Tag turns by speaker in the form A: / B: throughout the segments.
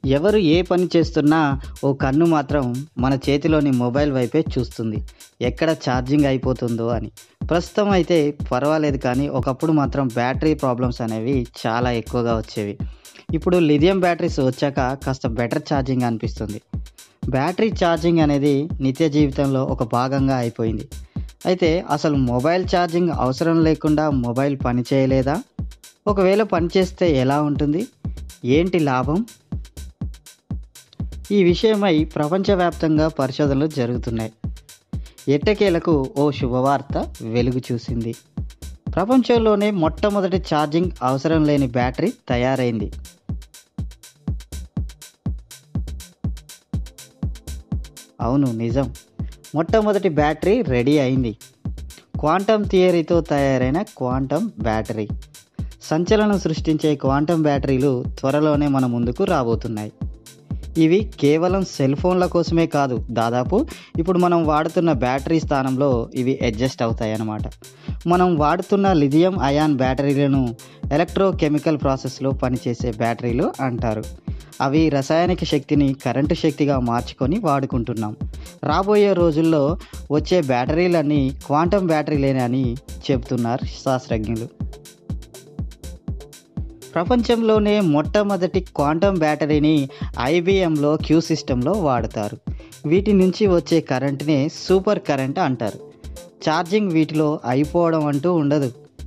A: ఎవరు ఏ పని చేస్తున్నా ఓ కన్ను మాత్రం మన చేతిలోని మొబైల్ వైపే చూస్తుంది ఎక్కడ ఛార్జింగ్ అయిపోతుందో అని ప్రస్తుతం అయితే పర్వాలేదు కానీ ఒకప్పుడు మాత్రం బ్యాటరీ ప్రాబ్లమ్స్ అనేవి చాలా ఎక్కువగా వచ్చేవి ఇప్పుడు లిథియం బ్యాటరీస్ వచ్చాక కాస్త బెటర్ ఛార్జింగ్ అనిపిస్తుంది బ్యాటరీ ఛార్జింగ్ అనేది నిత్య జీవితంలో ఒక భాగంగా అయిపోయింది అయితే అసలు మొబైల్ ఛార్జింగ్ అవసరం లేకుండా మొబైల్ పని చేయలేదా ఒకవేళ పనిచేస్తే ఎలా ఉంటుంది ఏంటి లాభం ఈ విషయమై ప్రపంచవ్యాప్తంగా పరిశోధనలు జరుగుతున్నాయి ఎట్టకేలకు ఓ శుభవార్త వెలుగు చూసింది ప్రపంచంలోనే మొట్టమొదటి ఛార్జింగ్ అవసరం లేని బ్యాటరీ తయారైంది అవును నిజం మొట్టమొదటి బ్యాటరీ రెడీ అయింది క్వాంటమ్ థియరీతో తయారైన క్వాంటమ్ బ్యాటరీ సంచలనం సృష్టించే క్వాంటమ్ బ్యాటరీలు త్వరలోనే మన ముందుకు రాబోతున్నాయి ఇవి కేవలం సెల్ ఫోన్ల కోసమే కాదు దాదాపు ఇప్పుడు మనం వాడుతున్న బ్యాటరీ స్థానంలో ఇవి అడ్జస్ట్ అవుతాయి అన్నమాట మనం వాడుతున్న లిథియం అయాన్ బ్యాటరీలను ఎలక్ట్రోకెమికల్ ప్రాసెస్లో పనిచేసే బ్యాటరీలు అంటారు అవి రసాయనిక శక్తిని కరెంటు శక్తిగా మార్చుకొని వాడుకుంటున్నాం రాబోయే రోజుల్లో వచ్చే బ్యాటరీలన్నీ క్వాంటమ్ బ్యాటరీలేనని అని చెబుతున్నారు శాస్త్రజ్ఞులు ప్రపంచంలోనే మొట్టమొదటి క్వాంటమ్ బ్యాటరీని ఐబిఎంలో క్యూ సిస్టంలో వాడతారు వీటి నుంచి వచ్చే కరెంట్నే సూపర్ కరెంట్ అంటారు ఛార్జింగ్ వీటిలో అయిపోవడం అంటూ ఉండదు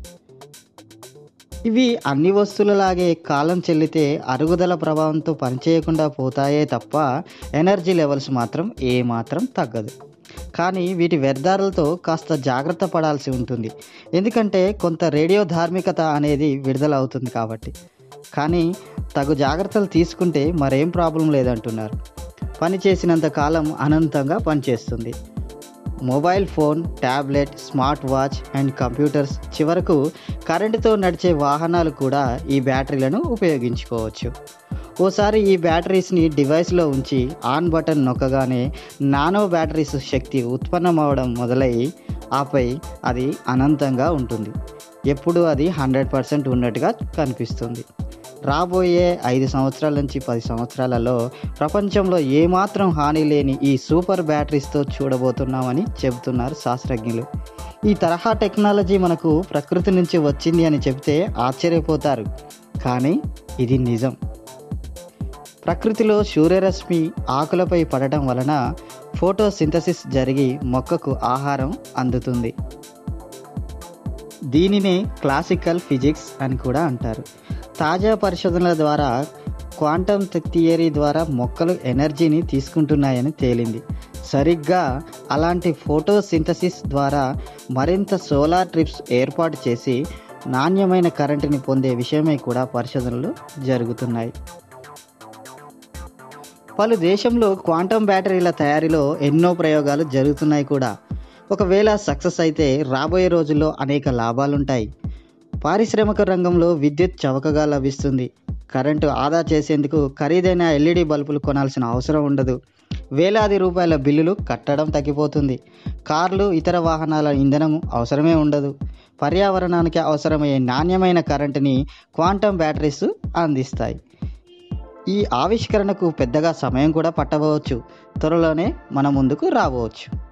A: ఇవి అన్ని వస్తువులలాగే కాలం చెల్లితే అరుగుదల ప్రభావంతో పనిచేయకుండా పోతాయే తప్ప ఎనర్జీ లెవెల్స్ మాత్రం ఏమాత్రం తగ్గదు కానీ వీటి వ్యర్థాలతో కాస్త జాగ్రత్త పడాల్సి ఉంటుంది ఎందుకంటే కొంత రేడియో ధార్మికత అనేది విడుదల అవుతుంది కాబట్టి కానీ తగు జాగ్రత్తలు తీసుకుంటే మరేం ప్రాబ్లం లేదంటున్నారు పని చేసినంత కాలం అనంతంగా పనిచేస్తుంది mobile phone tablet smart watch and computers చివరకు కరెంటుతో నడిచే వాహనాలు కూడా ఈ బ్యాటరీలను ఉపయోగించుకోవచ్చు ఓసారి ఈ బ్యాటరీస్ని డివైస్లో ఉంచి ఆన్ బటన్ నొక్కగానే నానో బ్యాటరీస్ శక్తి ఉత్పన్నమవడం మొదలై ఆపై అది అనంతంగా ఉంటుంది ఎప్పుడు అది హండ్రెడ్ పర్సెంట్ ఉన్నట్టుగా కనిపిస్తుంది రాబోయే ఐదు సంవత్సరాల నుంచి పది సంవత్సరాలలో ప్రపంచంలో ఏమాత్రం హాని లేని ఈ సూపర్ బ్యాటరీస్తో చూడబోతున్నామని చెబుతున్నారు శాస్త్రజ్ఞులు ఈ తరహా టెక్నాలజీ మనకు ప్రకృతి నుంచి వచ్చింది అని చెబితే ఆశ్చర్యపోతారు కానీ ఇది నిజం ప్రకృతిలో సూర్యరశ్మి ఆకులపై పడటం వలన ఫోటోసింథసిస్ జరిగి మొక్కకు ఆహారం అందుతుంది దీనినే క్లాసికల్ ఫిజిక్స్ అని కూడా అంటారు తాజా పరిశోధనల ద్వారా క్వాంటమ్ థియరీ ద్వారా మొక్కలు ఎనర్జీని తీసుకుంటున్నాయని తేలింది సరిగ్గా అలాంటి ఫోటోసింథసిస్ ద్వారా మరింత సోలార్ ట్రిప్స్ ఏర్పాటు చేసి నాణ్యమైన కరెంటుని పొందే విషయమై కూడా పరిశోధనలు జరుగుతున్నాయి పలు దేశంలో క్వాంటమ్ బ్యాటరీల తయారీలో ఎన్నో ప్రయోగాలు జరుగుతున్నాయి కూడా ఒకవేళ సక్సెస్ అయితే రాబోయే రోజుల్లో అనేక లాభాలుంటాయి పారిశ్రామిక రంగంలో విద్యుత్ చవకగా లభిస్తుంది కరెంటు ఆదా చేసేందుకు ఖరీదైన ఎల్ఈడి బల్బులు కొనాల్సిన అవసరం ఉండదు వేలాది రూపాయల బిల్లులు కట్టడం తగ్గిపోతుంది కార్లు ఇతర వాహనాల ఇంధనం అవసరమే ఉండదు పర్యావరణానికి అవసరమయ్యే నాణ్యమైన కరెంటుని క్వాంటమ్ బ్యాటరీస్ అందిస్తాయి ఈ ఆవిష్కరణకు పెద్దగా సమయం కూడా పట్టవచ్చు త్వరలోనే మన ముందుకు రావచ్చు